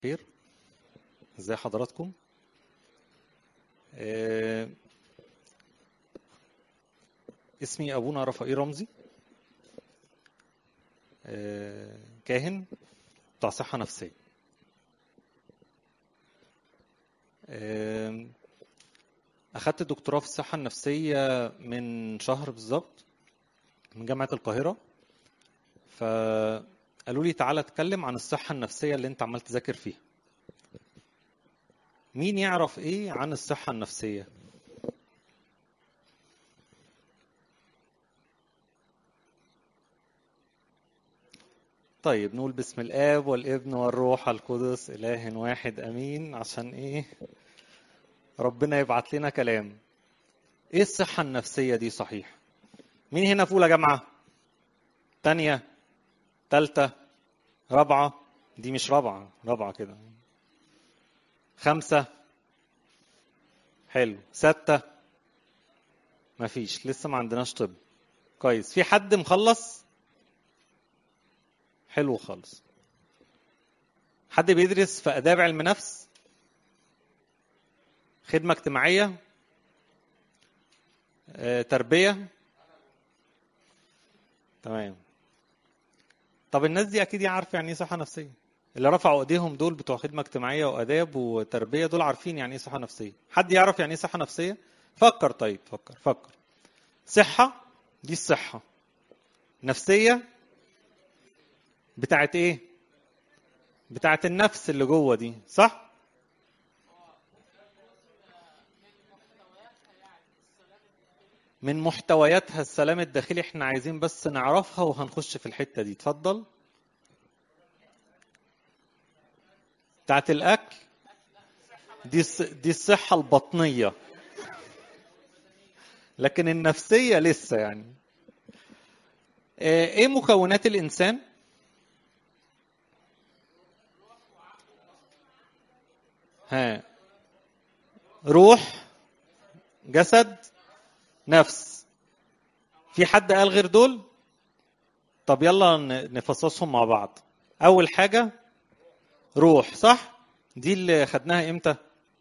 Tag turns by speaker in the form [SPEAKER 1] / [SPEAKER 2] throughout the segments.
[SPEAKER 1] خير ازي حضراتكم آه، اسمي ابونا رفائيل رمزي آه، كاهن بتاع صحة نفسية آه، أخدت دكتوراه في الصحة النفسية من شهر بالظبط من جامعة القاهرة فقالوا لي تعالى اتكلم عن الصحة النفسية اللي انت عمال تذاكر فيها مين يعرف ايه عن الصحة النفسية طيب نقول بسم الآب والابن والروح القدس إله واحد أمين عشان إيه ربنا يبعت لنا كلام إيه الصحة النفسية دي صحيح مين هنا في أولى جامعة تانية تالتة رابعة دي مش رابعة رابعة كده خمسة حلو ستة مفيش لسه ما عندناش طب كويس في حد مخلص حلو خالص حد بيدرس في آداب علم نفس خدمة اجتماعية آه، تربية تمام طب الناس دي أكيد عارفة يعني إيه صحة نفسية اللي رفعوا ايديهم دول بتوع خدمة اجتماعية وآداب وتربية دول عارفين يعني إيه صحة نفسية حد يعرف يعني إيه صحة نفسية فكر طيب فكر فكر صحة دي الصحة نفسية بتاعت ايه بتاعت النفس اللي جوه دي صح من محتوياتها السلام الداخلي احنا عايزين بس نعرفها وهنخش في الحتة دي اتفضل بتاعت الاكل دي الص- دي الصحة البطنية لكن النفسية لسه يعني آه، ايه مكونات الانسان ها روح جسد نفس في حد قال غير دول طب يلا ن- نفصصهم مع بعض اول حاجه روح صح دي اللي خدناها امتى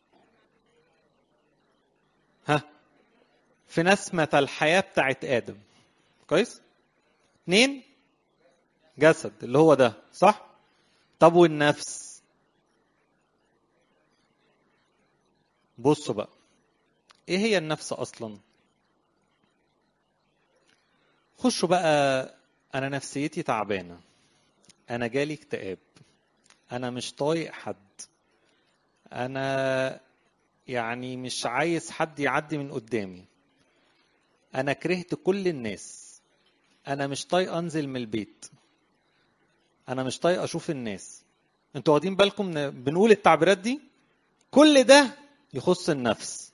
[SPEAKER 1] ها في نسمة الحياة بتاعت آدم كويس اتنين جسد اللي هو ده صح طب والنفس بصوا بقى ايه هي النفس اصلا خشوا بقى انا نفسيتي تعبانه انا جالي اكتئاب انا مش طايق حد انا يعني مش عايز حد يعدي من قدامي انا كرهت كل الناس انا مش طايق انزل من البيت انا مش طايق اشوف الناس انتوا واخدين بالكم إن بنقول التعبيرات دي كل ده يخص النفس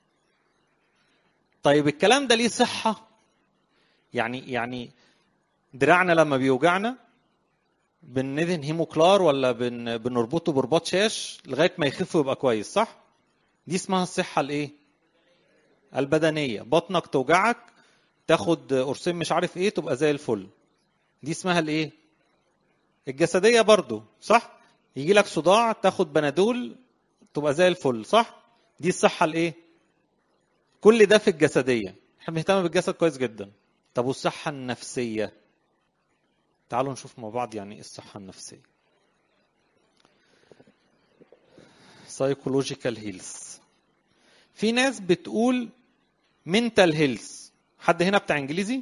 [SPEAKER 1] طيب الكلام ده ليه صحة يعني يعني دراعنا لما بيوجعنا بندهن هيموكلار ولا بن بنربطه برباط شاش لغاية ما يخف ويبقى كويس صح دي اسمها الصحة الايه البدنية بطنك توجعك تاخد قرصين مش عارف ايه تبقى زي الفل دي اسمها الايه الجسدية برضو صح يجي لك صداع تاخد بنادول تبقى زي الفل صح دي الصحة الايه كل ده في الجسدية احنا بنهتم بالجسد كويس جدا طب والصحة النفسية تعالوا نشوف مع بعض يعني ايه الصحة النفسية psychological health في ناس بتقول mental health حد هنا بتاع انجليزي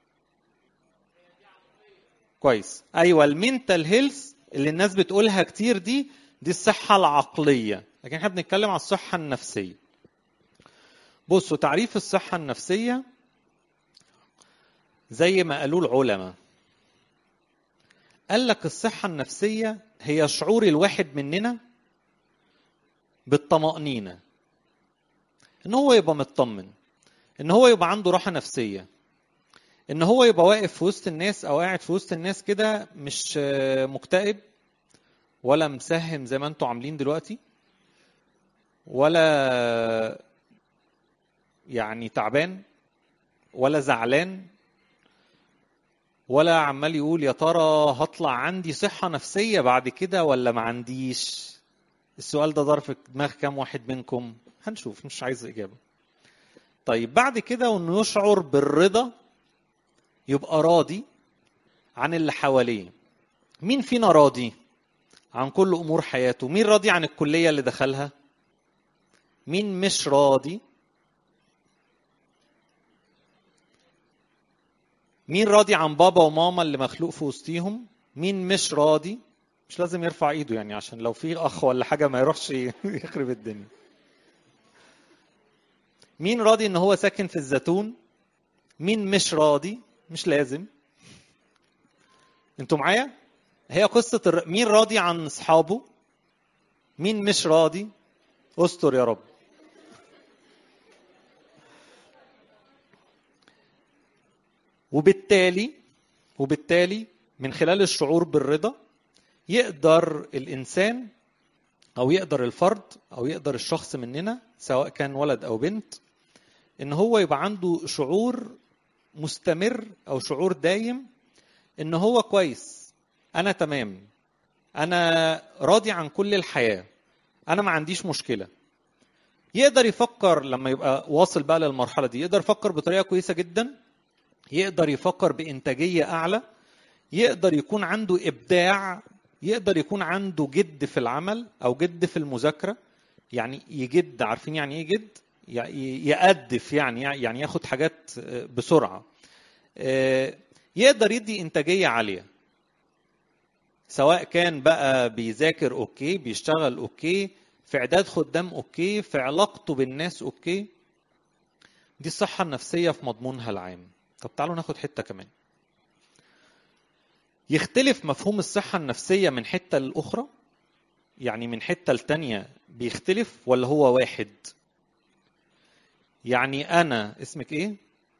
[SPEAKER 1] كويس ايوه المنتال هيلث اللي الناس بتقولها كتير دي دي الصحه العقليه لكن احنا بنتكلم على الصحه النفسيه بصوا تعريف الصحه النفسيه زي ما قالوا العلماء قال لك الصحه النفسيه هي شعور الواحد مننا بالطمانينه ان هو يبقى مطمن ان هو يبقى عنده راحه نفسيه ان هو يبقى واقف في وسط الناس او قاعد في وسط الناس كده مش آه، مكتئب ولا مسهم زي ما انتوا عاملين دلوقتي ولا يعني تعبان ولا زعلان ولا عمال يقول يا ترى هطلع عندي صحة نفسية بعد كده ولا ما عنديش السؤال ده ضرب في دماغ كام واحد منكم هنشوف مش عايز إجابة طيب بعد كده وإنه يشعر بالرضا يبقى راضي عن اللي حواليه مين فينا راضي عن كل امور حياته مين راضي عن الكليه اللي دخلها مين مش راضي مين راضي عن بابا وماما اللي مخلوق في وسطيهم مين مش راضي مش لازم يرفع ايده يعني عشان لو في اخ ولا حاجه ما يروحش يخرب الدنيا مين راضي ان هو ساكن في الزيتون مين مش راضي مش لازم انتوا معايا هي قصة الر... مين راضي عن أصحابه؟ مين مش راضي؟ استر يا رب. وبالتالي وبالتالي من خلال الشعور بالرضا يقدر الإنسان أو يقدر الفرد أو يقدر الشخص مننا سواء كان ولد أو بنت إن هو يبقى عنده شعور مستمر أو شعور دايم إن هو كويس انا تمام انا راضي عن كل الحياه انا ما عنديش مشكله يقدر يفكر لما يبقى واصل بقى للمرحله دي يقدر يفكر بطريقه كويسه جدا يقدر يفكر بانتاجيه اعلى يقدر يكون عنده ابداع يقدر يكون عنده جد في العمل او جد في المذاكره يعني يجد عارفين يعني ايه جد يأدف يعني يعني ياخد حاجات بسرعه يقدر يدي انتاجيه عاليه سواء كان بقى بيذاكر اوكي بيشتغل اوكي في اعداد خدام اوكي في علاقته بالناس اوكي دي الصحة النفسية في مضمونها العام طب تعالوا ناخد حتة كمان يختلف مفهوم الصحة النفسية من حتة لأخرى يعني من حتة لتانية بيختلف ولا هو واحد يعني أنا اسمك إيه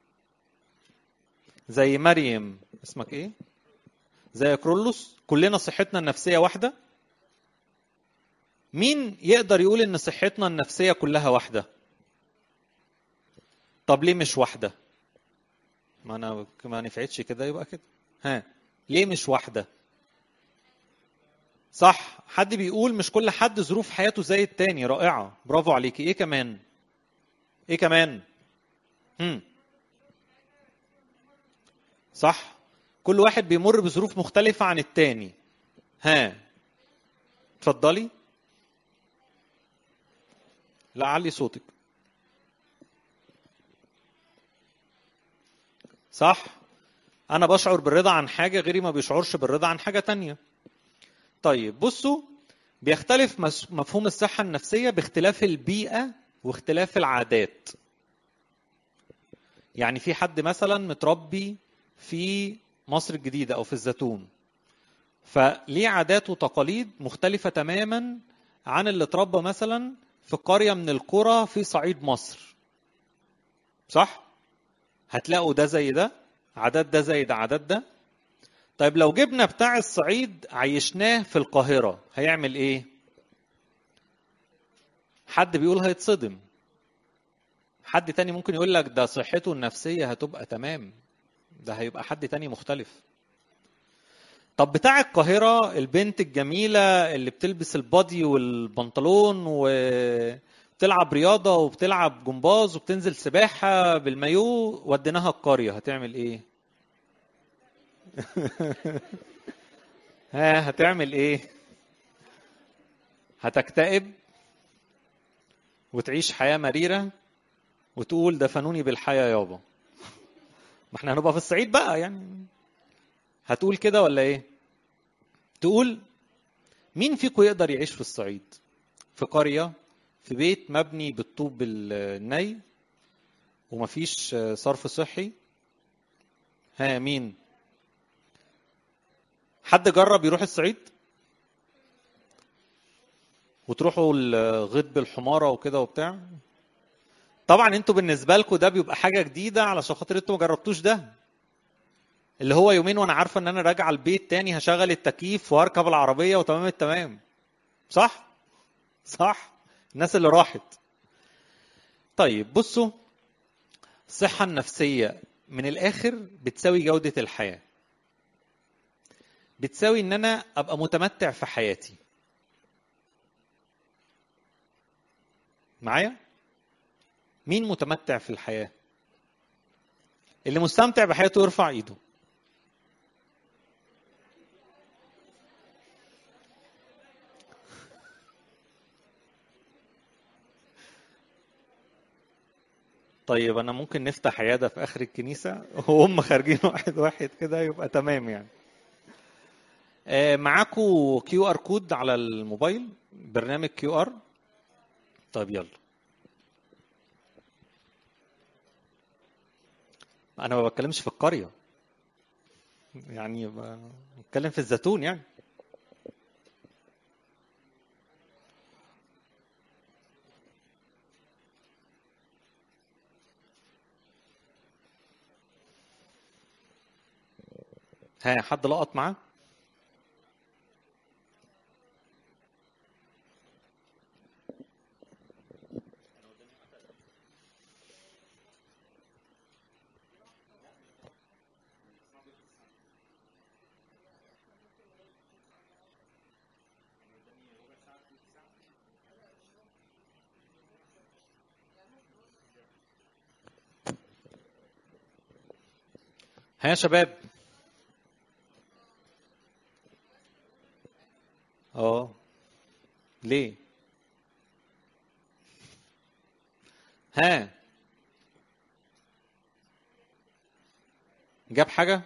[SPEAKER 1] زي مريم اسمك إيه زي كرولوس كلنا صحتنا النفسية واحدة مين يقدر يقول ان صحتنا النفسية كلها واحدة طب ليه مش واحدة ما انا ما نفعتش كده يبقى كده ها ليه مش واحدة صح حد بيقول مش كل حد ظروف حياته زي التاني رائعة برافو عليكي ايه كمان ايه كمان هم. صح كل واحد بيمر بظروف مختلفة عن التاني ها اتفضلي لا علي صوتك صح انا بشعر بالرضا عن حاجة غيري ما بيشعرش بالرضا عن حاجة تانية طيب بصوا بيختلف مفهوم الصحة النفسية باختلاف البيئة واختلاف العادات يعني في حد مثلا متربي في مصر الجديدة أو في الزيتون فليه عادات وتقاليد مختلفة تماما عن اللي اتربى مثلا في قرية من القرى في صعيد مصر صح؟ هتلاقوا ده زي ده عادات ده زي ده عادات ده طيب لو جبنا بتاع الصعيد عيشناه في القاهرة هيعمل ايه؟ حد بيقول هيتصدم حد تاني ممكن يقول لك ده صحته النفسية هتبقى تمام ده هيبقى حد تاني مختلف طب بتاع القاهرة البنت الجميلة اللي بتلبس البادي والبنطلون وبتلعب رياضة وبتلعب جمباز وبتنزل سباحة بالمايو وديناها القرية هتعمل ايه؟ ها هتعمل ايه؟ هتكتئب وتعيش حياة مريرة وتقول دفنوني بالحياة يابا ما احنا هنبقى في الصعيد بقى يعني هتقول كده ولا ايه تقول مين فيكم يقدر يعيش في الصعيد في قرية في بيت مبني بالطوب الني ومفيش صرف صحي ها مين حد جرب يروح الصعيد وتروحوا الغيط بالحمارة وكده وبتاع طبعا انتوا بالنسبه لكم ده بيبقى حاجه جديده علشان خاطر انتوا ما جربتوش ده اللي هو يومين وانا عارفه ان انا راجع البيت تاني هشغل التكييف وهركب العربيه وتمام التمام صح صح الناس اللي راحت طيب بصوا الصحه النفسيه من الاخر بتساوي جوده الحياه بتساوي ان انا ابقى متمتع في حياتي معايا مين متمتع في الحياه اللي مستمتع بحياته يرفع ايده طيب انا ممكن نفتح عياده في اخر الكنيسه وهم خارجين واحد واحد كده يبقى تمام يعني آه، معاكوا كيو ار كود على الموبايل برنامج كيو ار طيب يلا انا ما بتكلمش في القريه يعني ب- بتكلم في الزيتون يعني ها حد لقط معاه ها يا شباب اه ليه ها جاب حاجة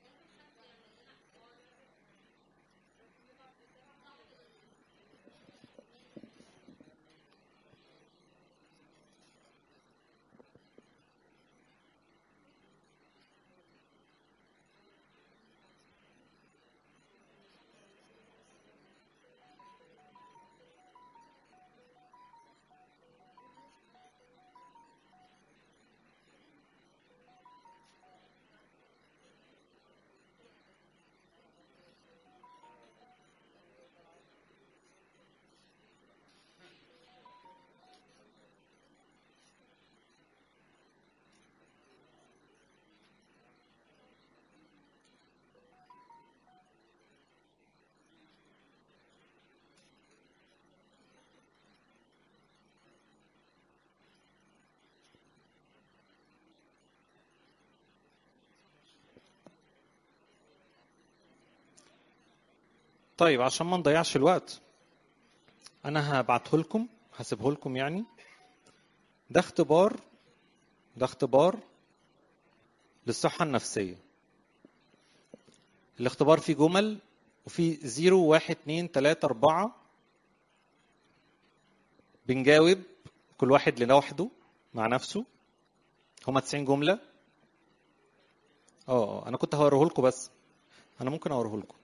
[SPEAKER 1] طيب عشان ما نضيعش الوقت انا هبعته لكم هسيبه لكم يعني ده اختبار ده اختبار للصحة النفسية الاختبار فيه جمل وفي زيرو واحد اتنين تلاتة أربعة بنجاوب كل واحد لوحده مع نفسه هما 90 جملة اه اه انا كنت هوريه لكم بس انا ممكن اوريه لكم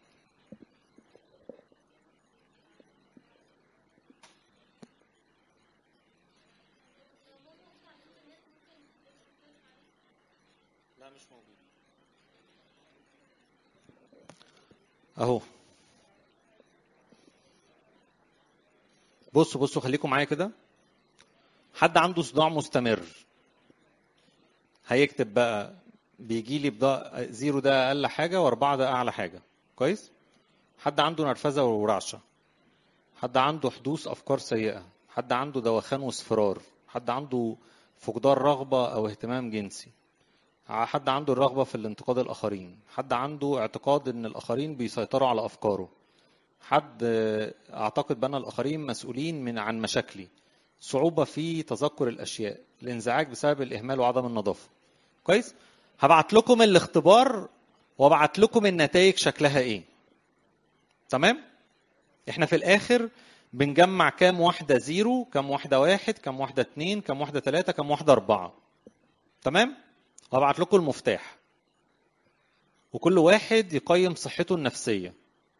[SPEAKER 1] لا مش موجود اهو بصوا بصوا خليكم معايا كده حد عنده صداع مستمر هيكتب بقى بيجي لي بضاء زيرو ده اقل حاجه واربعه ده اعلى حاجه كويس حد عنده نرفزه ورعشه حد عنده حدوث افكار سيئه حد عنده دوخان واصفرار حد عنده فقدان رغبه او اهتمام جنسي حد عنده الرغبه في الانتقاد الاخرين حد عنده اعتقاد ان الاخرين بيسيطروا على افكاره حد اعتقد بان الاخرين مسؤولين من عن مشاكلي صعوبه في تذكر الاشياء الانزعاج بسبب الاهمال وعدم النظافه كويس هبعت لكم الاختبار وابعت لكم النتائج شكلها ايه تمام احنا في الاخر بنجمع كام واحده زيرو كام واحده واحد كام واحده اتنين كام واحده تلاته كام واحده اربعه تمام هبعت لكم المفتاح وكل واحد يقيم صحته النفسيه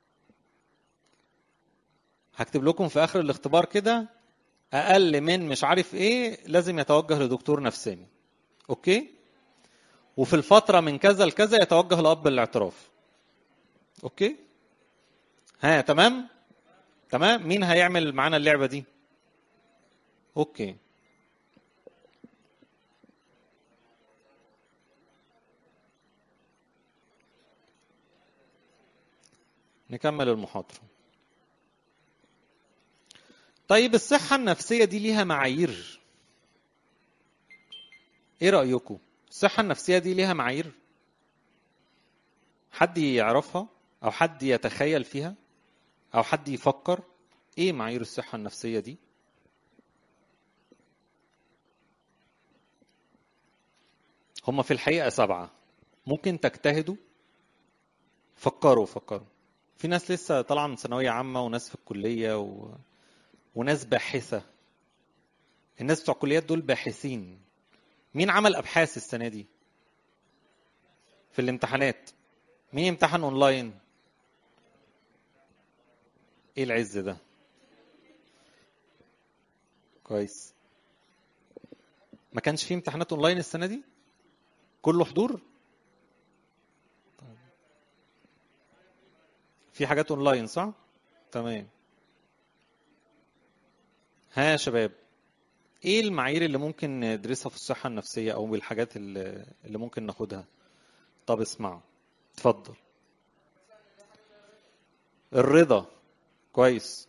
[SPEAKER 1] هكتب لكم في اخر الاختبار كده اقل من مش عارف ايه لازم يتوجه لدكتور نفساني اوكي وفي الفتره من كذا لكذا يتوجه لاب الاعتراف اوكي ها تمام تمام مين هيعمل معانا اللعبه دي اوكي نكمل المحاضرة طيب الصحة النفسية دي ليها معايير ايه رأيكم الصحة النفسية دي ليها معايير حد يعرفها او حد يتخيل فيها او حد يفكر ايه معايير الصحة النفسية دي هم في الحقيقة سبعة ممكن تجتهدوا فكروا فكروا في ناس لسه طالعة من ثانوية عامة وناس في الكلية و... وناس باحثة الناس بتوع الكليات دول باحثين مين عمل أبحاث السنة دي في الامتحانات مين امتحن اونلاين ايه العز ده كويس ما كانش فيه امتحانات اونلاين السنه دي كله حضور في حاجات اونلاين صح تمام ها يا شباب ايه المعايير اللي ممكن ندرسها في الصحه النفسيه او الحاجات اللي اللي ممكن ناخدها طب اسمعوا اتفضل الرضا كويس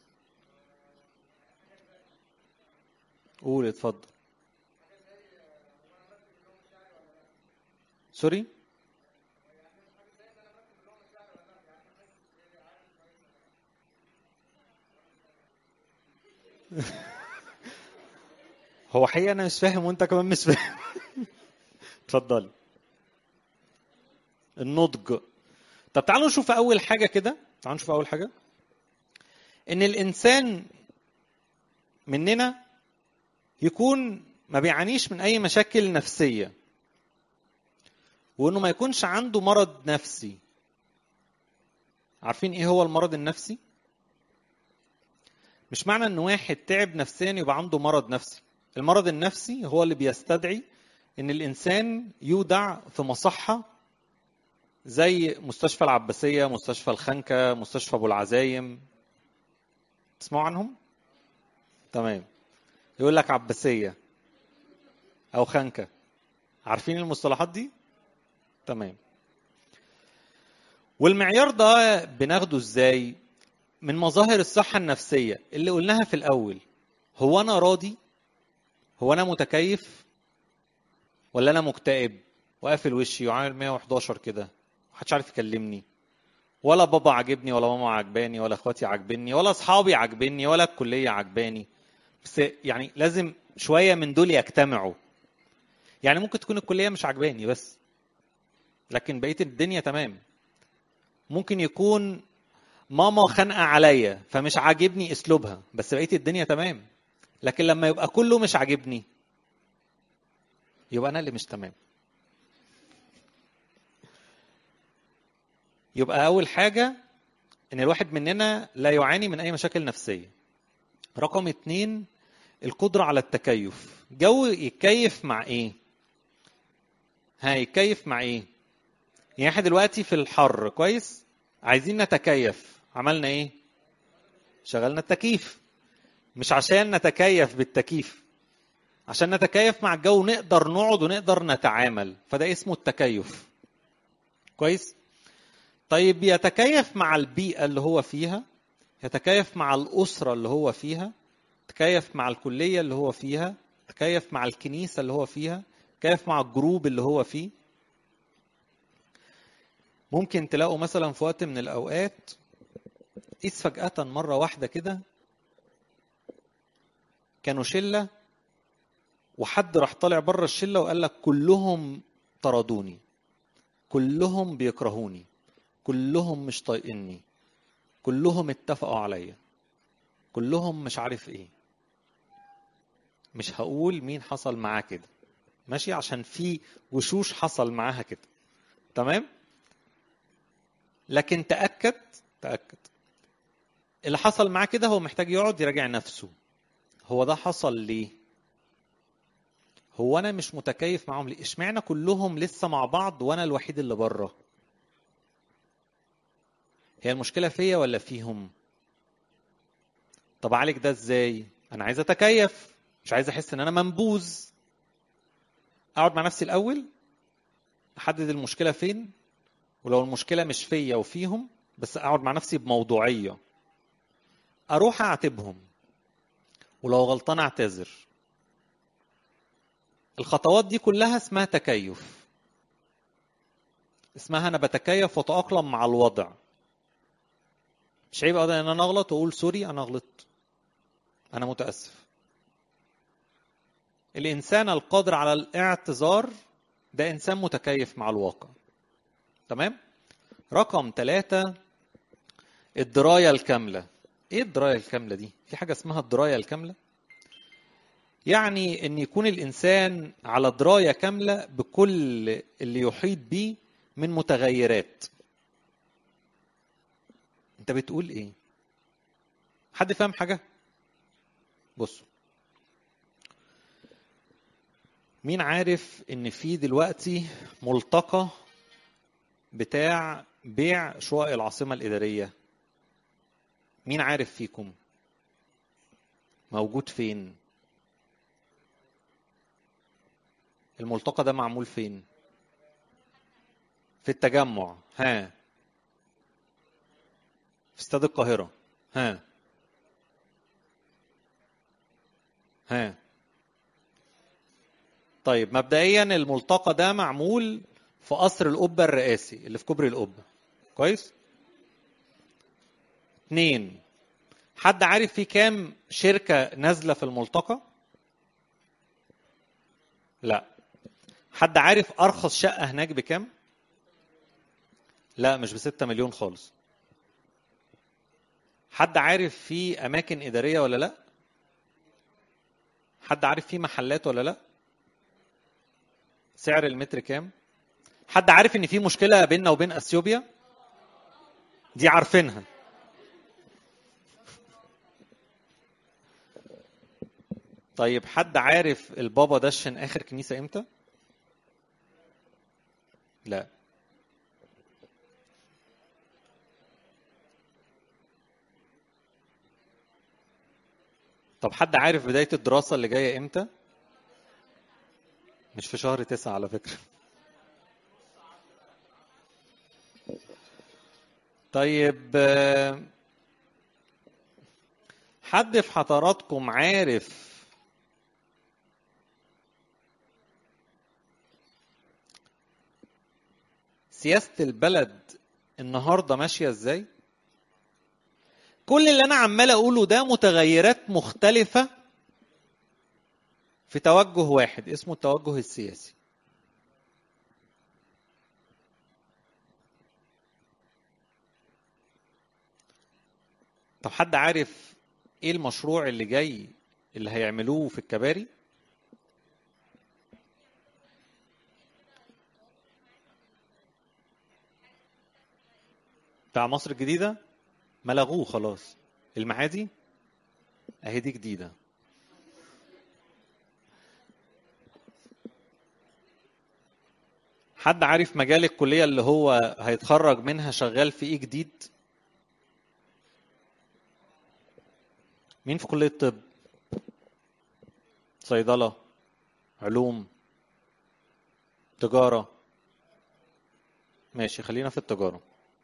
[SPEAKER 1] قول اتفضل سوري هو حقيقة أنا مش فاهم وأنت كمان مش فاهم اتفضل النضج طب تعالوا نشوف أول حاجة كده تعالوا نشوف أول حاجة إن الإنسان مننا يكون ما بيعانيش من أي مشاكل نفسية وإنه ما يكونش عنده مرض نفسي عارفين إيه هو المرض النفسي؟ مش معنى إن واحد تعب نفسيا يبقى عنده مرض نفسي المرض النفسي هو اللي بيستدعي إن الإنسان يودع في مصحة زي مستشفى العباسية مستشفى الخنكة مستشفى أبو العزايم تسمعوا عنهم؟ تمام يقول لك عباسية أو خنكة عارفين المصطلحات دي؟ تمام والمعيار ده بناخده ازاي؟ من مظاهر الصحة النفسية اللي قلناها في الأول هو أنا راضي؟ هو أنا متكيف؟ ولا أنا مكتئب؟ وقافل وشي وعامل 111 كده محدش عارف يكلمني ولا بابا عاجبني ولا ماما عجباني ولا اخواتي عاجبني ولا اصحابي عاجبني ولا الكليه عجباني بس يعني لازم شويه من دول يجتمعوا يعني ممكن تكون الكليه مش عجباني بس لكن بقيه الدنيا تمام ممكن يكون ماما خانقه عليا فمش عاجبني اسلوبها بس بقيه الدنيا تمام لكن لما يبقى كله مش عاجبني يبقى انا اللي مش تمام يبقى أول حاجة إن الواحد مننا لا يعاني من أي مشاكل نفسية. رقم اتنين القدرة على التكيف. جو يتكيف مع إيه؟ ها يتكيف مع إيه؟ يعني إحنا دلوقتي في الحر كويس؟ عايزين نتكيف، عملنا إيه؟ شغلنا التكييف. مش عشان نتكيف بالتكييف. عشان نتكيف مع الجو نقدر نقعد ونقدر نتعامل، فده اسمه التكيف. كويس؟ طيب يتكيف مع البيئة اللي هو فيها يتكيف مع الأسرة اللي هو فيها يتكيف مع الكلية اللي هو فيها يتكيف مع الكنيسة اللي هو فيها يتكيف مع الجروب اللي هو فيه ممكن تلاقوا مثلا في وقت من الأوقات قيس فجأة مرة واحدة كده كانوا شلة وحد راح طالع بره الشلة وقال لك كلهم طردوني كلهم بيكرهوني كلهم مش طايقني كلهم اتفقوا عليا كلهم مش عارف ايه مش هقول مين حصل معاه كده ماشي عشان في وشوش حصل معاها كده تمام لكن تأكد تأكد اللي حصل معاه كده هو محتاج يقعد يراجع نفسه هو ده حصل ليه هو انا مش متكيف معاهم ليه اشمعنى كلهم لسه مع بعض وانا الوحيد اللي بره هي المشكله فيا ولا فيهم طب اعالج ده ازاي انا عايز اتكيف مش عايز احس ان انا منبوذ اقعد مع نفسي الاول احدد المشكله فين ولو المشكله مش فيا وفيهم بس اقعد مع نفسي بموضوعيه اروح اعاتبهم ولو غلطان اعتذر الخطوات دي كلها اسمها تكيف اسمها انا بتكيف واتاقلم مع الوضع مش عيب ابدا ان انا اغلط واقول سوري انا غلطت انا متاسف الانسان القادر على الاعتذار ده انسان متكيف مع الواقع تمام رقم ثلاثة الدراية الكاملة ايه الدراية الكاملة دي في حاجة اسمها الدراية الكاملة يعني ان يكون الانسان على دراية كاملة بكل اللي يحيط به من متغيرات انت بتقول ايه حد فاهم حاجة بصوا مين عارف ان في دلوقتي ملتقى بتاع بيع شقق العاصمة الإدارية مين عارف فيكم موجود فين الملتقى ده معمول فين في التجمع ها في استاد القاهرة ها ها طيب مبدئيا الملتقى ده معمول في قصر القبة الرئاسي اللي في كوبري القبة كويس اتنين حد عارف في كام شركة نازلة في الملتقى لا حد عارف أرخص شقة هناك بكام لا مش بستة مليون خالص حد عارف في أماكن إدارية ولا لا حد عارف في محلات ولا لا سعر المتر كام حد عارف ان في مشكله بيننا وبين اثيوبيا دي عارفينها طيب حد عارف البابا دشن اخر كنيسه امتى لا طب حد عارف بدايه الدراسه اللي جايه امتى مش في شهر تسعة على فكره طيب حد في حضراتكم عارف سياسة البلد النهاردة ماشية ازاي؟ كل اللي أنا عمال أقوله ده متغيرات مختلفة في توجه واحد اسمه التوجه السياسي طب حد عارف ايه المشروع اللي جاي اللي هيعملوه في الكباري بتاع مصر الجديدة ما لغوه خلاص المعادي اهي دي جديدة حد عارف مجال الكلية اللي هو هيتخرج منها شغال في ايه جديد مين في كلية طب صيدلة علوم تجارة ماشي خلينا في التجارة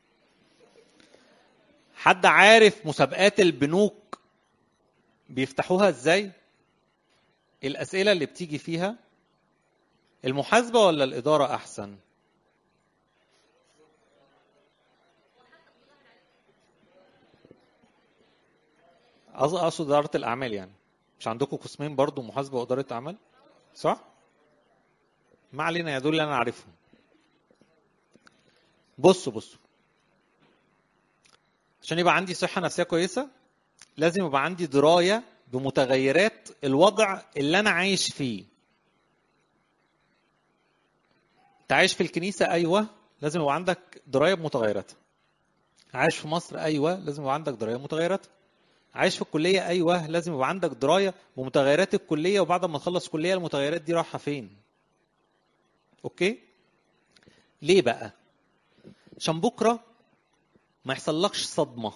[SPEAKER 1] حد عارف مسابقات البنوك بيفتحوها ازاي الأسئلة اللي بتيجي فيها المحاسبة ولا الإدارة أحسن اقصد اداره الاعمال يعني مش عندكم قسمين برضو محاسبه واداره اعمال صح ما علينا يا دول اللي انا عارفهم بصوا بصوا عشان يبقى عندي صحه نفسيه كويسه لازم يبقى عندي درايه بمتغيرات الوضع اللي انا عايش فيه انت عايش في الكنيسه ايوه لازم يبقى عندك درايه بمتغيراتها عايش في مصر ايوه لازم يبقى عندك درايه بمتغيراتها عايش في الكلية أيوة لازم يبقى عندك دراية بمتغيرات الكلية وبعد ما تخلص كلية المتغيرات دي رايحة فين أوكي ليه بقى عشان بكرة ما يحصلكش صدمة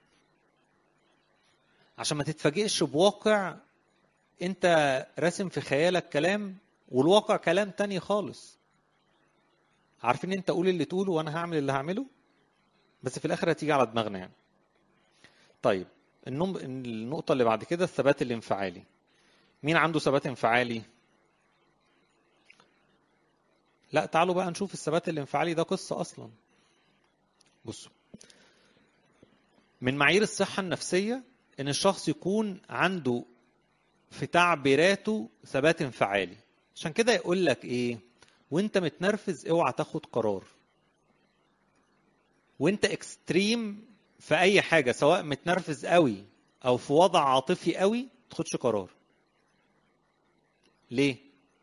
[SPEAKER 1] عشان ما تتفاجئش بواقع انت راسم في خيالك كلام والواقع كلام تاني خالص عارفين انت قول اللي تقوله وانا هعمل اللي هعمله بس في الاخر هتيجي على دماغنا يعني طيب النم... النقطة اللي بعد كده الثبات الانفعالي مين عنده ثبات انفعالي لا تعالوا بقى نشوف الثبات الانفعالي ده قصة أصلا بصوا من معايير الصحة النفسية إن الشخص يكون عنده في تعبيراته ثبات انفعالي عشان كده يقول لك إيه وأنت متنرفز اوعى تاخد قرار وأنت اكستريم في أي حاجة سواء متنرفز قوي أو في وضع عاطفي قوي تاخدش قرار ليه؟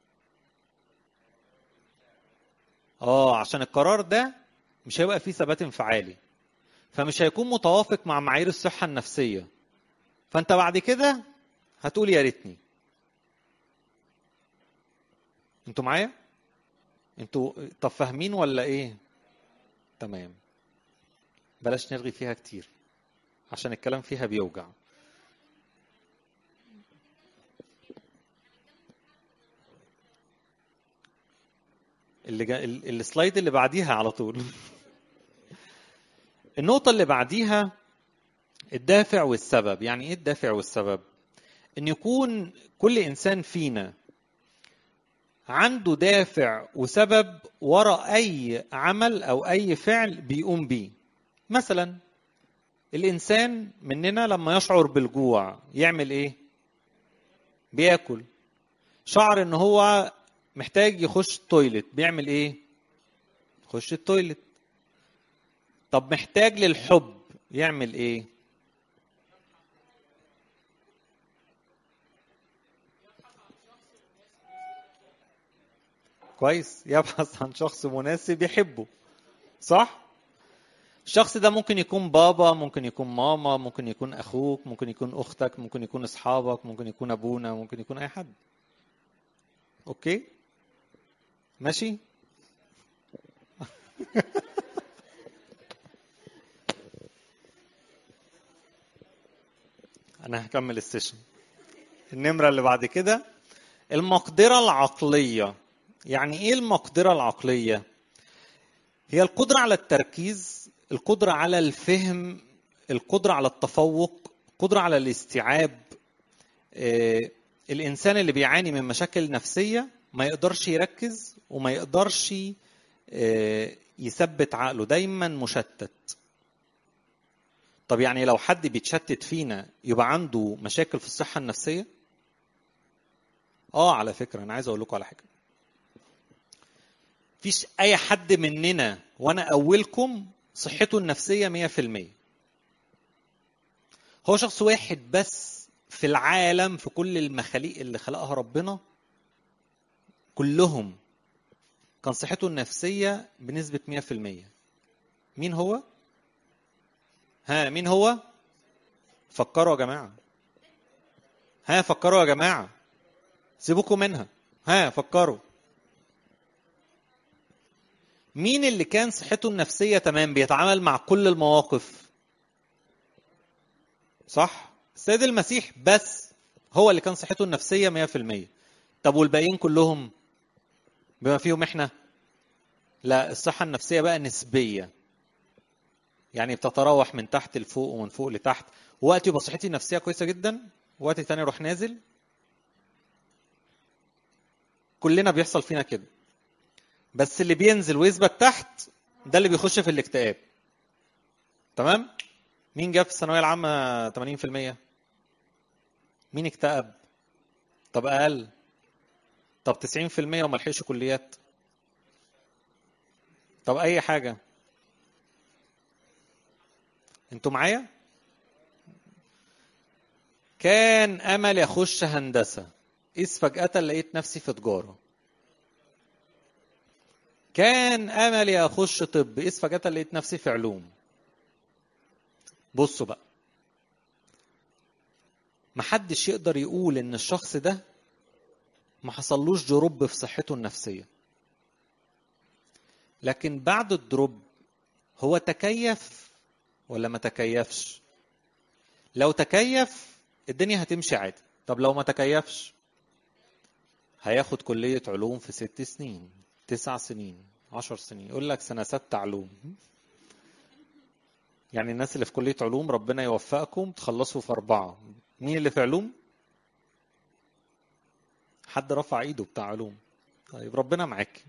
[SPEAKER 1] اه عشان القرار ده مش هيبقى فيه ثبات انفعالي فمش هيكون متوافق مع معايير الصحة النفسية فانت بعد كده هتقول يا ريتني انتوا معايا انتوا طب فاهمين ولا ايه تمام بلاش نرغي فيها كتير عشان الكلام فيها بيوجع اللي جا... ال- السلايد اللي بعديها على طول النقطة اللي بعديها الدافع والسبب يعني ايه الدافع والسبب ان يكون كل انسان فينا عنده دافع وسبب وراء اي عمل او اي فعل بيقوم بيه مثلا الانسان مننا لما يشعر بالجوع يعمل ايه بياكل شعر ان هو محتاج يخش التويلت بيعمل ايه يخش التويلت طب محتاج للحب يعمل ايه كويس يبحث عن شخص مناسب يحبه صح الشخص ده ممكن يكون بابا ممكن يكون ماما ممكن يكون اخوك ممكن يكون اختك ممكن يكون اصحابك ممكن يكون ابونا ممكن يكون اي حد اوكي ماشي انا هكمل السيشن النمره اللي بعد كده المقدره العقليه يعني ايه المقدره العقليه هي القدره على التركيز القدره على الفهم القدره على التفوق القدره على الاستيعاب آه، الانسان اللي بيعاني من مشاكل نفسيه ما يقدرش يركز وما يقدرش آه، يثبت عقله دايما مشتت طب يعني لو حد بيتشتت فينا يبقى عنده مشاكل في الصحه النفسيه اه على فكره انا عايز اقول لكم على حاجه فيش اي حد مننا وانا اولكم صحته النفسيه 100% هو شخص واحد بس في العالم في كل المخاليق اللي خلقها ربنا كلهم كان صحته النفسيه بنسبه 100% مين هو ها مين هو فكروا يا جماعه ها فكروا يا جماعه سيبوكم منها ها فكروا مين اللي كان صحته النفسية تمام بيتعامل مع كل المواقف صح السيد المسيح بس هو اللي كان صحته النفسية 100% طب والباقيين كلهم بما فيهم احنا لا الصحة النفسية بقى نسبية يعني بتتراوح من تحت لفوق ومن فوق لتحت وقت يبقى صحتي النفسية كويسة جدا وقت تاني اروح نازل كلنا بيحصل فينا كده بس اللي بينزل ويثبت تحت ده اللي بيخش في الاكتئاب تمام مين جاب في الثانويه العامه 80% مين اكتئب طب اقل طب 90% وما لحقش كليات طب اي حاجه انتوا معايا كان امل اخش هندسه اذ فجاه لقيت نفسي في تجاره كان املي اخش طب اذ فجاه لقيت نفسي في علوم بصوا بقى محدش يقدر يقول ان الشخص ده ما حصلوش دروب في صحته النفسيه لكن بعد الدروب هو تكيف ولا ما تكيفش لو تكيف الدنيا هتمشي عادي طب لو ما تكيفش هياخد كلية علوم في ست سنين تسع سنين عشر سنين يقول لك سنة ستة علوم يعني الناس اللي في كلية علوم ربنا يوفقكم تخلصوا في أربعة مين اللي في علوم؟ حد رفع ايده بتاع علوم طيب ربنا معاك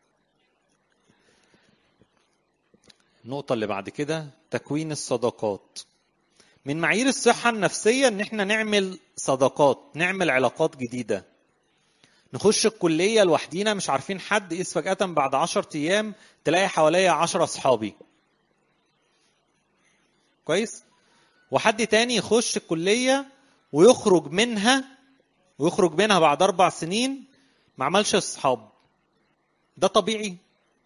[SPEAKER 1] النقطة اللي بعد كده تكوين الصداقات من معايير الصحة النفسية ان احنا نعمل صداقات نعمل علاقات جديدة نخش الكلية لوحدينا مش عارفين حد قيس فجأة بعد عشر ايام تلاقي حواليا عشرة اصحابي كويس وحد تاني يخش الكلية ويخرج منها ويخرج منها بعد أربع سنين ما عملش أصحاب ده طبيعي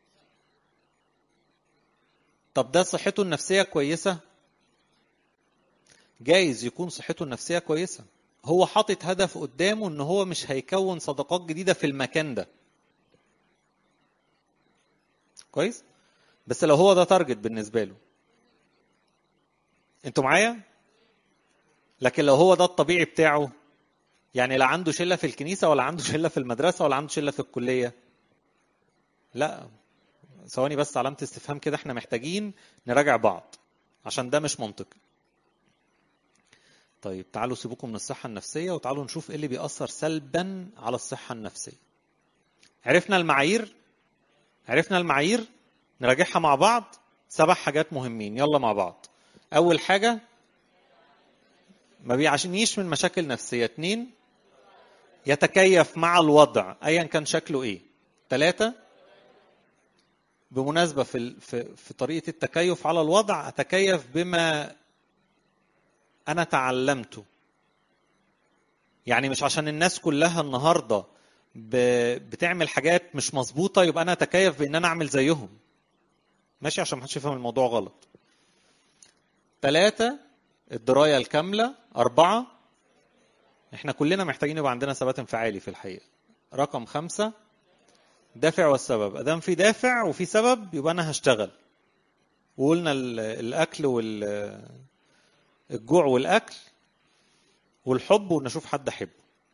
[SPEAKER 1] طب ده صحته النفسية كويسة جايز يكون صحته النفسية كويسة هو حاطط هدف قدامه ان هو مش هيكون صداقات جديدة في المكان ده كويس بس لو هو ده تارجت بالنسبة له انتوا معايا لكن لو هو ده الطبيعي بتاعه يعني لا عنده شله في الكنيسه ولا عنده شله في المدرسه ولا عنده شله في الكليه لا ثواني بس علامه استفهام كده احنا محتاجين نراجع بعض عشان ده مش منطقي طيب تعالوا سيبوكم من الصحه النفسيه وتعالوا نشوف ايه اللي بيأثر سلبا على الصحه النفسيه عرفنا المعايير عرفنا المعايير نراجعها مع بعض سبع حاجات مهمين يلا مع بعض اول حاجه ما بيعانيش من مشاكل نفسيه اتنين يتكيف مع الوضع ايا كان شكله ايه ثلاثة بمناسبة في في في طريقة التكيف على الوضع أتكيف بما أنا تعلمته يعني مش عشان الناس كلها النهاردة بتعمل حاجات مش مظبوطة يبقى أنا أتكيف بإن أنا أعمل زيهم ماشي عشان محدش يفهم الموضوع غلط ثلاثة الدراية الكاملة أربعة احنا كلنا محتاجين يبقى عندنا ثبات انفعالي في الحقيقة رقم خمسة دافع والسبب ادام في دافع وفي سبب يبقى انا هشتغل وقلنا الاكل وال الجوع والاكل والحب ونشوف حد احبه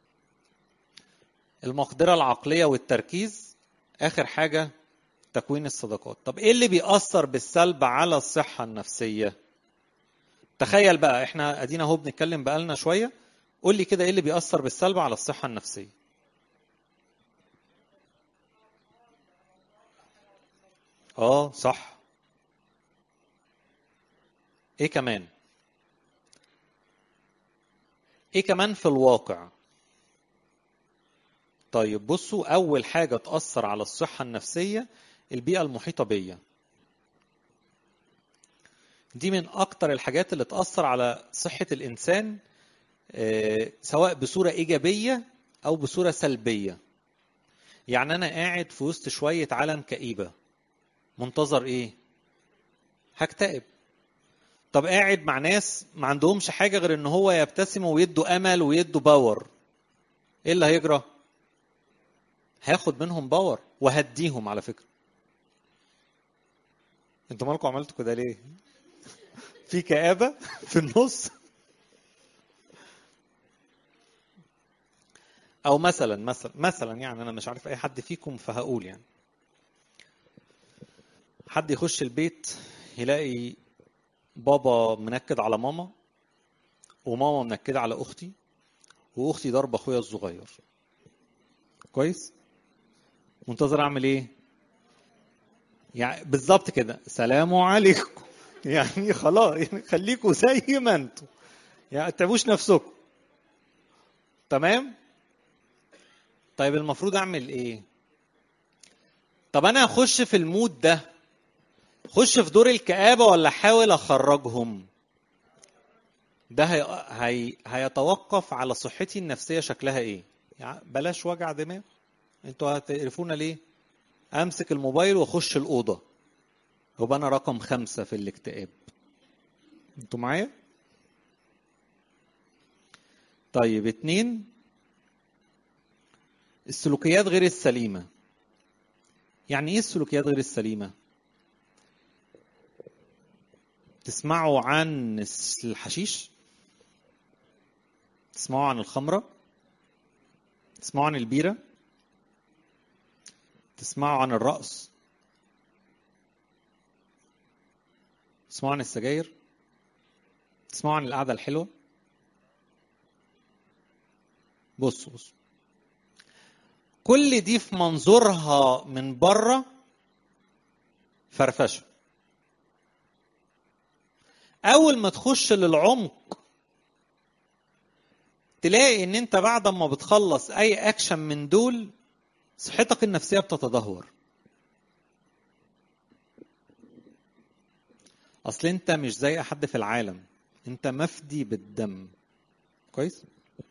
[SPEAKER 1] المقدرة العقلية والتركيز اخر حاجة تكوين الصداقات طب ايه اللي بيأثر بالسلب على الصحة النفسية تخيل بقى احنا ادينا اهو بنتكلم بقالنا شويه قول لي كده ايه اللي بيأثر بالسلب على الصحه النفسيه اه صح ايه كمان ايه كمان في الواقع طيب بصوا اول حاجه تاثر على الصحه النفسيه البيئه المحيطه بيا دي من اكتر الحاجات اللي تاثر على صحه الانسان سواء بصوره ايجابيه او بصوره سلبيه يعني انا قاعد في وسط شويه عالم كئيبه منتظر ايه هكتئب طب قاعد مع ناس ما عندهمش حاجه غير ان هو يبتسموا ويدوا امل ويدوا باور ايه اللي هيجرى هاخد منهم باور وهديهم على فكره انتوا مالكم عملتوا كده ليه في كآبة في النص أو مثلا مثلا مثلا يعني أنا مش عارف أي حد فيكم فهقول يعني حد يخش البيت يلاقي بابا منكد على ماما وماما منكدة على أختي وأختي ضربة أخويا الصغير كويس منتظر أعمل إيه يعني بالظبط كده سلام عليكم يعني خلاص يعني خليكم زي ما انتم يعني تعبوش نفسكم تمام طيب المفروض اعمل ايه طب انا اخش في المود ده خش في دور الكآبة ولا احاول اخرجهم ده هي... هي... هيتوقف على صحتي النفسية شكلها ايه يعني بلاش وجع دماغ انتوا هتقرفونا ليه امسك الموبايل واخش الاوضه يبقى انا رقم خمسة في الاكتئاب انتوا معايا طيب اتنين السلوكيات غير السليمة يعني ايه السلوكيات غير السليمة تسمعوا عن الحشيش تسمعوا عن الخمرة تسمعوا عن البيرة تسمعوا عن الرقص تسمعوا عن السجاير تسمعوا عن القعده الحلوه بصوا بصوا كل دي في منظورها من بره فرفشه اول ما تخش للعمق تلاقي ان انت بعد ما بتخلص اي اكشن من دول صحتك النفسيه بتتدهور اصل انت مش زي حد في العالم انت مفدي بالدم كويس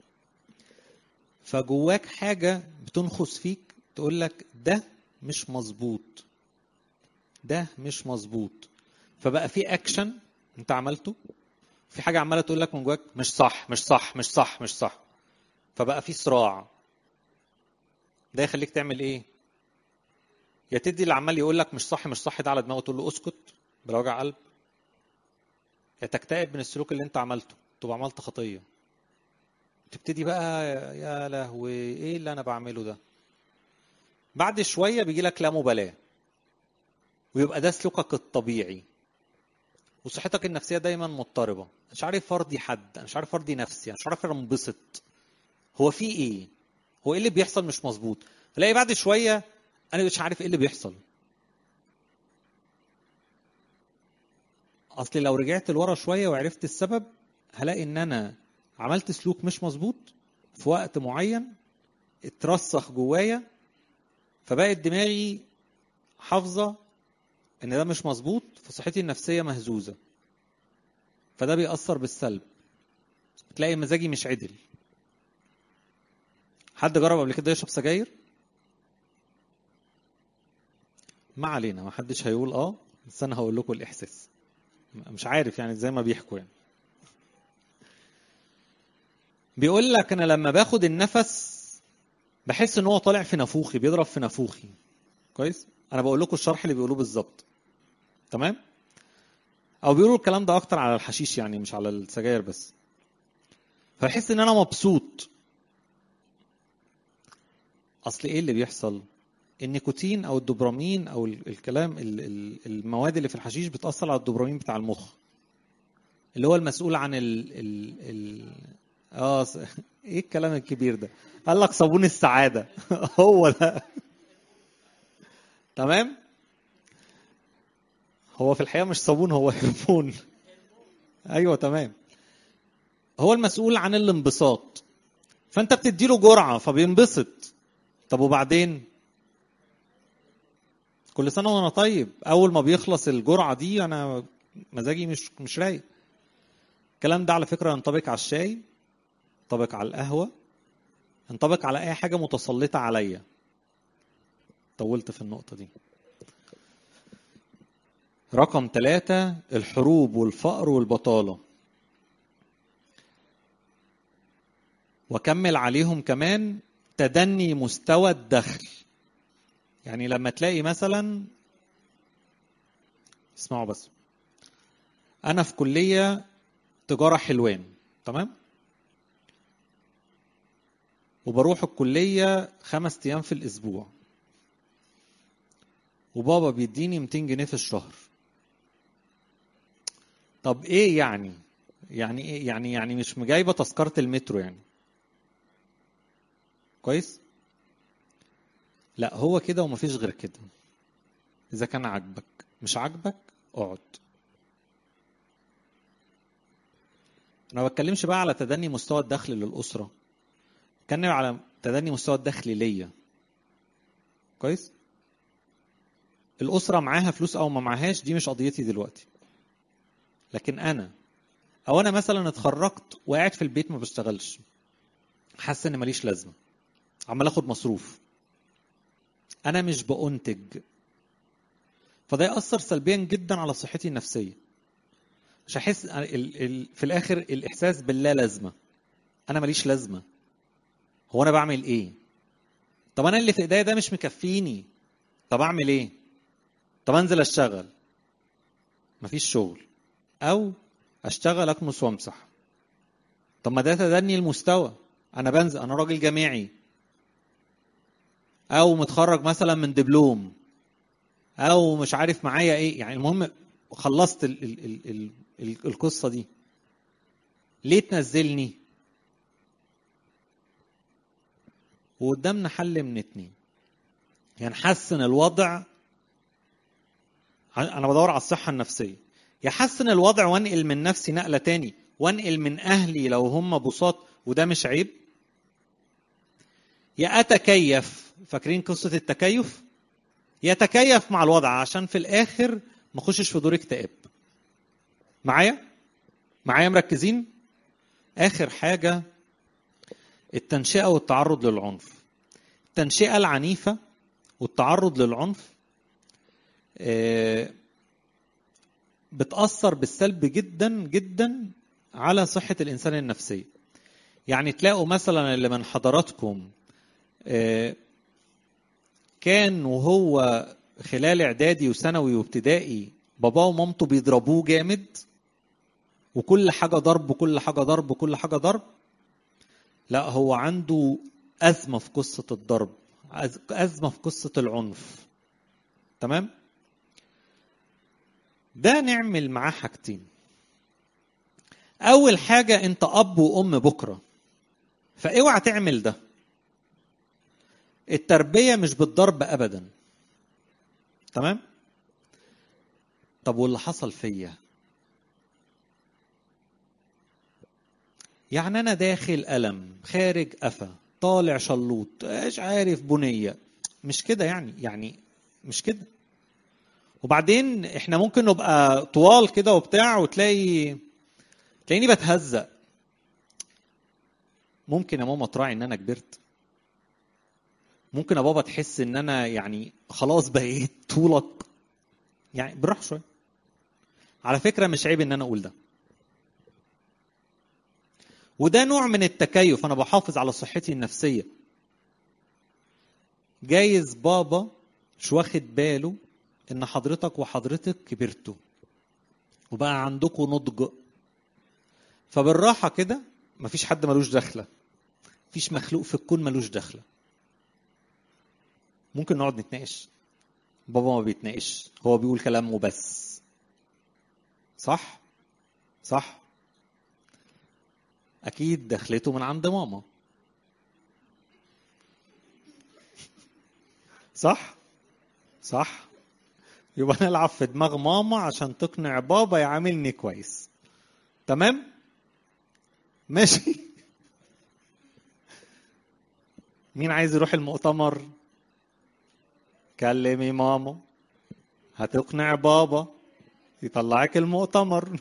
[SPEAKER 1] فجواك حاجه بتنخس فيك تقول لك ده مش مظبوط ده مش مظبوط فبقى في اكشن انت عملته في حاجه عماله تقول لك من جواك مش صح مش صح مش صح مش صح فبقى في صراع ده يخليك تعمل ايه يا تدي اللي عمال يقول لك مش صح مش صح ده على دماغه تقول له اسكت بلا وجع قلب يا تكتئب من السلوك اللي انت عملته تبقى عملت خطيه تبتدي بقى يا لهوي ايه اللي انا بعمله ده بعد شويه بيجي لك لا مبالاه ويبقى ده سلوكك الطبيعي وصحتك النفسيه دايما مضطربه مش عارف ارضي حد انا مش عارف ارضي نفسي انا مش عارف انبسط هو في ايه هو ايه اللي بيحصل مش مظبوط الاقي بعد شويه انا مش عارف ايه اللي بيحصل اصل لو رجعت لورا شويه وعرفت السبب هلاقي ان انا عملت سلوك مش مظبوط في وقت معين اترسخ جوايا فبقت دماغي حافظه ان ده مش مظبوط فصحتي النفسيه مهزوزه فده بيأثر بالسلب تلاقي مزاجي مش عدل حد جرب قبل كده يشرب سجاير ما علينا ما حدش هيقول اه بس انا هقول لكم الاحساس مش عارف يعني زي ما بيحكوا يعني بيقول لك انا لما باخد النفس بحس ان هو طالع في نافوخي بيضرب في نافوخي كويس انا بقول لكم الشرح اللي بيقولوه بالظبط تمام او بيقولوا الكلام ده اكتر على الحشيش يعني مش على السجاير بس فبحس ان انا مبسوط اصل ايه اللي بيحصل النيكوتين او الدوبرامين او الكلام المواد اللي في الحشيش بتاثر على الدوبرامين بتاع المخ اللي هو المسؤول عن ال ال ال اه ايه الكلام الكبير ده قال لك صابون السعاده هو ده تمام هو في الحقيقه مش صابون هو هرمون ايوه تمام هو المسؤول عن الانبساط فانت بتديله جرعه فبينبسط طب وبعدين كل سنه وانا طيب اول ما بيخلص الجرعه دي انا مزاجي مش مش رايق الكلام ده على فكره ينطبق على الشاي ينطبق على القهوه ينطبق على اي حاجه متسلطه عليا طولت في النقطه دي رقم ثلاثة الحروب والفقر والبطالة وكمل عليهم كمان تدني مستوى الدخل يعني لما تلاقي مثلا اسمعوا بس انا في كليه تجاره حلوان تمام وبروح الكليه خمس ايام في الاسبوع وبابا بيديني 200 جنيه في الشهر طب ايه يعني يعني ايه يعني يعني مش مجايبه تذكره المترو يعني كويس لا هو كده ومفيش غير كده اذا كان عاجبك مش عاجبك اقعد انا ما بتكلمش بقى على تدني مستوى الدخل للاسره بتكلم على تدني مستوى الدخل ليا كويس الاسره معاها فلوس او ما معاهاش دي مش قضيتي دلوقتي لكن انا او انا مثلا اتخرجت وقاعد في البيت ما بشتغلش حاسس ان ماليش لازمه عمال اخد مصروف انا مش بأنتج فده يأثر سلبيا جدا على صحتي النفسية مش هحس ال... ال... في الاخر الاحساس باللا لازمه انا ماليش لازمه هو انا بعمل ايه طب انا اللي في ايديا ده مش مكفيني طب اعمل ايه طب انزل اشتغل مفيش شغل او اشتغل اكنس وامسح طب ما ده تدني المستوى انا بنزل انا راجل جامعي او متخرج مثلا من دبلوم او مش عارف معايا ايه يعني المهم خلصت ال ال ال ال ال القصه دي ليه تنزلني وقدامنا حل من اتنين يا يعني نحسن الوضع انا بدور على الصحه النفسيه يحسن الوضع وانقل من نفسي نقله تاني وانقل من اهلي لو هم بساط وده مش عيب يا اتكيف فاكرين قصه التكيف يتكيف مع الوضع عشان في الاخر ما اخشش في دور اكتئاب معايا معايا مركزين اخر حاجه التنشئه والتعرض للعنف التنشئه العنيفه والتعرض للعنف بتأثر بالسلب جدا جدا على صحة الإنسان النفسية يعني تلاقوا مثلا اللي من حضراتكم كان وهو خلال إعدادي وثانوي وابتدائي باباه ومامته بيضربوه جامد وكل حاجة ضرب وكل حاجة ضرب وكل حاجة ضرب لا هو عنده أزمة في قصة الضرب أزمة في قصة العنف تمام ده نعمل معاه حاجتين اول حاجه انت اب وام بكره فاوعى تعمل ده التربيه مش بالضرب ابدا تمام طب واللي حصل فيا يعني انا داخل الم خارج قفا طالع شلوط مش عارف بنيه مش كده يعني يعني مش كده وبعدين احنا ممكن نبقى طوال كده وبتاع وتلاقي تلاقيني بتهزق ممكن يا ماما تراعي ان انا كبرت ممكن يا بابا تحس ان انا يعني خلاص بقيت طولك يعني بالراحه شويه على فكره مش عيب ان انا اقول ده وده نوع من التكيف انا بحافظ على صحتي النفسيه جايز بابا مش واخد باله ان حضرتك وحضرتك كبرتوا وبقى عندكم نضج فبالراحه كده مفيش حد ملوش دخله مفيش مخلوق في الكون ملوش دخله ممكن نقعد نتناقش بابا ما بيتناقش هو بيقول كلام وبس صح صح اكيد دخلته من عند ماما صح صح يبقى نلعب في دماغ ماما عشان تقنع بابا يعاملني كويس تمام ماشي مين عايز يروح المؤتمر كلمي ماما هتقنع بابا يطلعك المؤتمر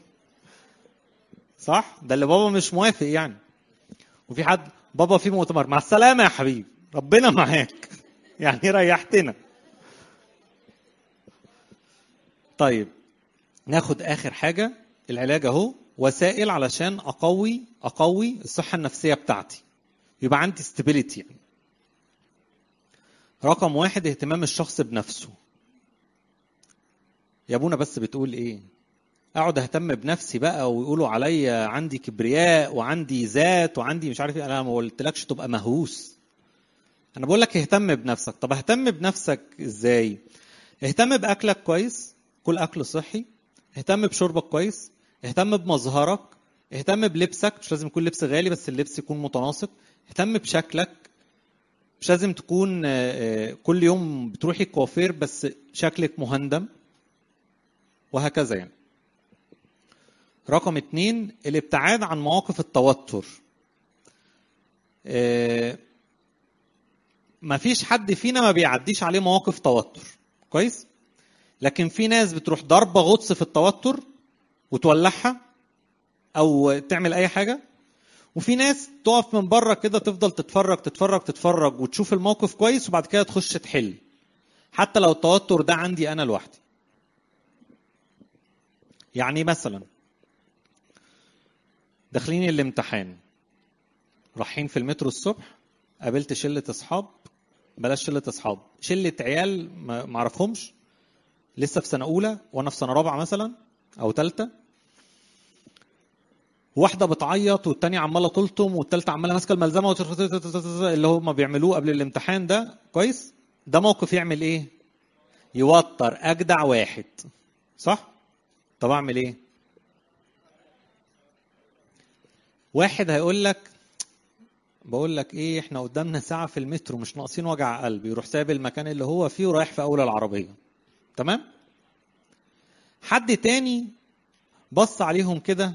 [SPEAKER 1] صح ده اللي بابا مش موافق يعني وفي حد بابا في مؤتمر مع السلامه يا حبيبي ربنا معاك يعني ريحتنا طيب ناخد اخر حاجه العلاج اهو وسائل علشان اقوي اقوي الصحه النفسيه بتاعتي يبقى عندي استابيليتي يعني رقم واحد اهتمام الشخص بنفسه يا ابونا بس بتقول ايه اقعد اهتم بنفسي بقى ويقولوا عليا عندي كبرياء وعندي ذات وعندي مش عارف ايه انا ما قلتلكش تبقى مهووس انا بقول لك اهتم بنفسك طب اهتم بنفسك ازاي اهتم باكلك كويس كل اكل صحي اهتم بشربك كويس اهتم بمظهرك اهتم بلبسك مش لازم يكون لبس غالي بس اللبس يكون متناسق اهتم بشكلك مش لازم تكون كل يوم بتروحي الكوافير بس شكلك مهندم وهكذا يعني رقم اتنين الابتعاد عن مواقف التوتر ما فيش حد فينا ما بيعديش عليه مواقف توتر كويس لكن في ناس بتروح ضربة غطس في التوتر وتولعها او تعمل اي حاجة وفي ناس تقف من بره كده تفضل تتفرج تتفرج تتفرج وتشوف الموقف كويس وبعد كده تخش تحل حتى لو التوتر ده عندي انا لوحدي يعني مثلا داخلين الامتحان رايحين في المترو الصبح قابلت شلة اصحاب بلاش شلة اصحاب شلة عيال ما اعرفهمش لسه في سنة أولى وأنا في سنة رابعة مثلا أو ثالثة واحدة بتعيط والتانية عمالة تلطم والتالتة عمالة ماسكة الملزمة اللي هم بيعملوه قبل الامتحان ده كويس ده موقف يعمل إيه؟ يوتر أجدع واحد صح؟ طب اعمل ايه واحد هيقول لك بقول لك ايه احنا قدامنا ساعه في المترو مش ناقصين وجع قلب يروح ساب المكان اللي هو فيه ورايح في اول العربيه تمام حد تاني بص عليهم كده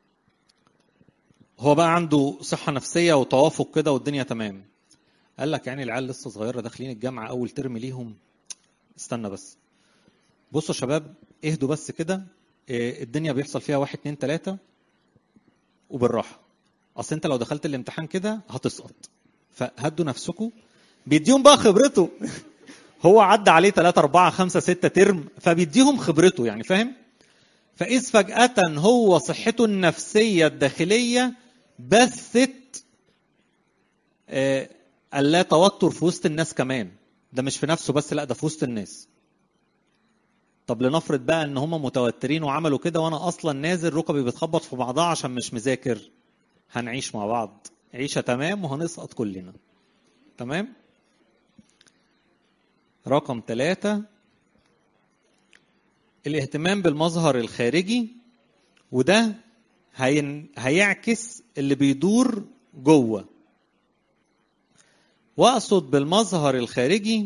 [SPEAKER 1] هو بقى عنده صحه نفسيه وتوافق كده والدنيا تمام قال لك يعني العيال لسه صغيره داخلين الجامعه اول ترم ليهم استنى بس بصوا يا شباب اهدوا بس كده إيه، الدنيا بيحصل فيها واحد اتنين تلاته وبالراحه اصل انت لو دخلت الامتحان كده هتسقط فهدوا نفسكم بيديهم بقى خبرته هو عدى عليه 3 4 5 6 ترم فبيديهم خبرته يعني فاهم فإذ فجأة هو صحته النفسية الداخلية بثت آه، اللا توتر في وسط الناس كمان ده مش في نفسه بس لا ده في وسط الناس طب لنفرض بقى ان هم متوترين وعملوا كده وانا اصلا نازل ركبي بتخبط في بعضها عشان مش مذاكر هنعيش مع بعض عيشه تمام وهنسقط كلنا تمام رقم ثلاثة الاهتمام بالمظهر الخارجي وده هين... هيعكس اللي بيدور جوه واقصد بالمظهر الخارجي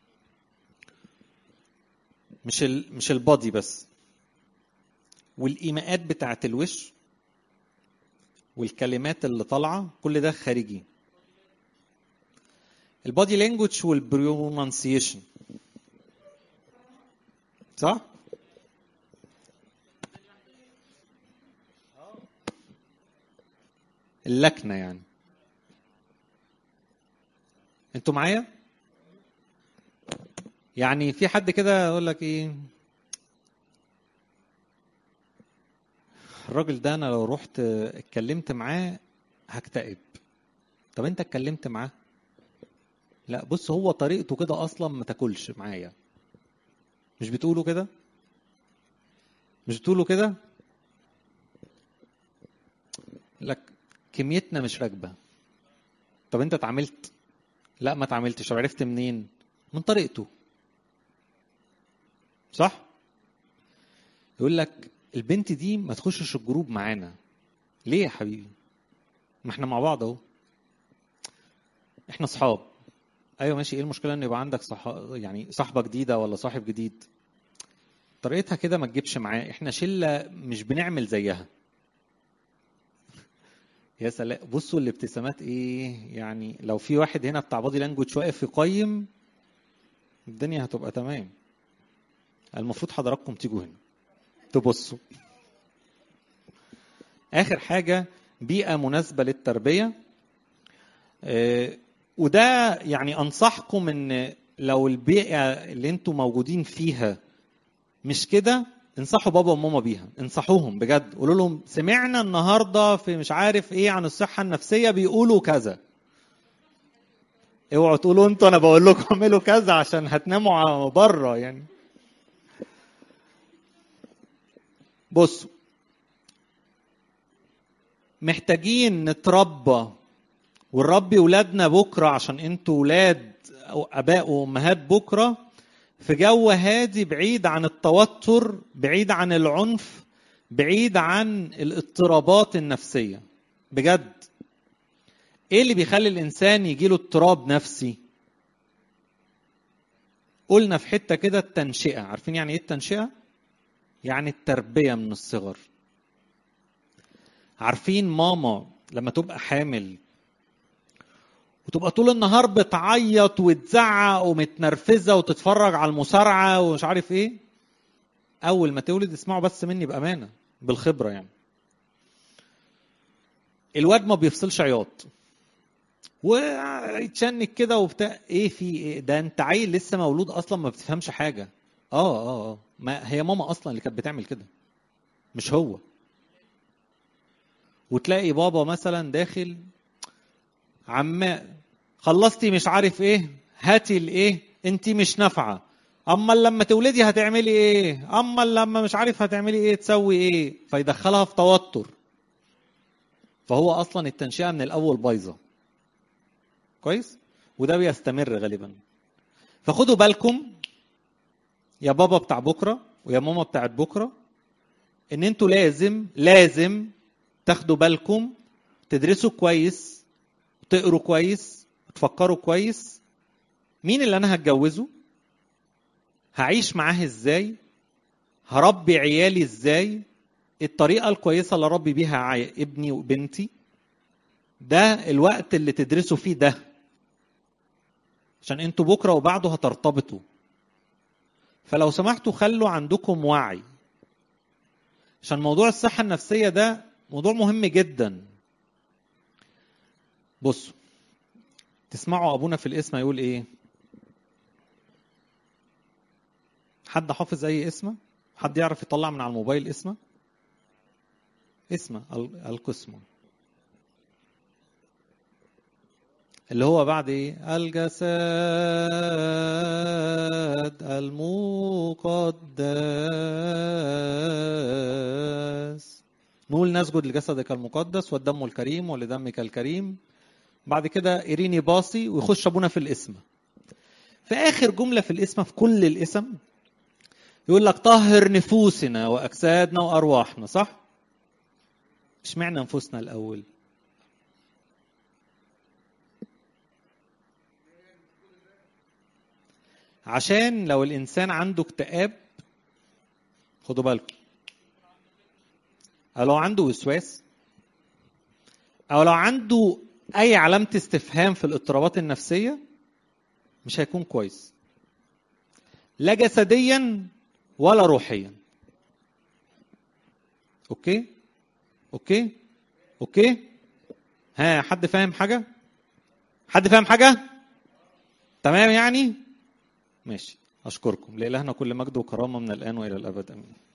[SPEAKER 1] مش ال... مش البادي بس والايماءات بتاعت الوش والكلمات اللي طالعه كل ده خارجي البادي لانجوج والبرونانسيشن صح اللكنه يعني انتوا معايا يعني في حد كده يقول لك ايه الراجل ده انا لو رحت اتكلمت معاه هكتئب طب انت اتكلمت معاه لا بص هو طريقته كده اصلا ما تاكلش معايا مش بتقولوا كده مش بتقولوا كده لك كميتنا مش راكبه طب انت اتعاملت لا ما اتعاملتش طب عرفت منين من طريقته صح يقول لك البنت دي ما تخشش الجروب معانا ليه يا حبيبي ما احنا مع بعض اهو احنا اصحاب ايوه ماشي ايه المشكله ان يبقى عندك صح... يعني صاحبه جديده ولا صاحب جديد طريقتها كده ما تجيبش معاه احنا شله مش بنعمل زيها يا سلام بصوا الابتسامات ايه يعني لو في واحد هنا بتاع بادي لانجوج واقف يقيم الدنيا هتبقى تمام المفروض حضراتكم تيجوا هنا تبصوا اخر حاجه بيئه مناسبه للتربيه آه، وده يعني انصحكم ان لو البيئه اللي انتم موجودين فيها مش كده انصحوا بابا وماما بيها انصحوهم بجد قولوا لهم سمعنا النهارده في مش عارف ايه عن الصحه النفسيه بيقولوا كذا اوعوا تقولوا انتوا انا بقول لكم اعملوا كذا عشان هتناموا بره يعني بصوا محتاجين نتربى ونربي ولادنا بكره عشان انتوا ولاد او اباء وامهات بكره في جو هادي بعيد عن التوتر بعيد عن العنف بعيد عن الاضطرابات النفسيه بجد ايه اللي بيخلي الانسان يجيله اضطراب نفسي قلنا في حته كده التنشئه عارفين يعني ايه التنشئه يعني التربيه من الصغر عارفين ماما لما تبقى حامل وتبقى طول النهار بتعيط وتزعق ومتنرفزه وتتفرج على المصارعه ومش عارف ايه اول ما تولد اسمعوا بس مني بامانه بالخبره يعني الواد ما بيفصلش عياط ويتشنك كده وبتاع ايه في ايه ده انت عيل لسه مولود اصلا ما بتفهمش حاجه اه اه اه ما هي ماما اصلا اللي كانت بتعمل كده مش هو وتلاقي بابا مثلا داخل عم خلصتي مش عارف ايه هاتي الايه انت مش نافعه اما لما تولدي هتعملي ايه اما لما مش عارف هتعملي ايه تسوي ايه فيدخلها في توتر فهو اصلا التنشئه من الاول بايظه كويس وده بيستمر غالبا فخدوا بالكم يا بابا بتاع بكره ويا ماما بتاعت بكره ان انتوا لازم لازم تاخدوا بالكم تدرسوا كويس وتقروا كويس وتفكروا كويس مين اللي انا هتجوزه هعيش معاه ازاي هربي عيالي ازاي الطريقه الكويسه اللي اربي بيها عي- ابني وبنتي ده الوقت اللي تدرسوا فيه ده عشان انتوا بكره وبعده هترتبطوا فلو سمحتوا خلوا عندكم وعي عشان موضوع الصحه النفسيه ده موضوع مهم جدا بصوا تسمعوا ابونا في الاسم يقول ايه حد حافظ اي اسمه حد يعرف يطلع من على الموبايل اسمه اسمه ال- القسمه اللي هو بعد ايه الجسد المقدس نقول نسجد لجسدك المقدس والدم الكريم ولدمك الكريم بعد كده إيريني باصي ويخش ابونا في الاسم في اخر جمله في الاسم في كل الاسم يقول لك طهر نفوسنا واجسادنا وارواحنا صح اشمعنى انفسنا الاول عشان لو الانسان عنده اكتئاب خدوا بالكم او لو عنده وسواس او لو عنده اي علامه استفهام في الاضطرابات النفسيه مش هيكون كويس لا جسديا ولا روحيا اوكي اوكي اوكي ها حد فاهم حاجه حد فاهم حاجه تمام يعني ماشي اشكركم لالهنا كل مجد وكرامه من الان والى الابد امين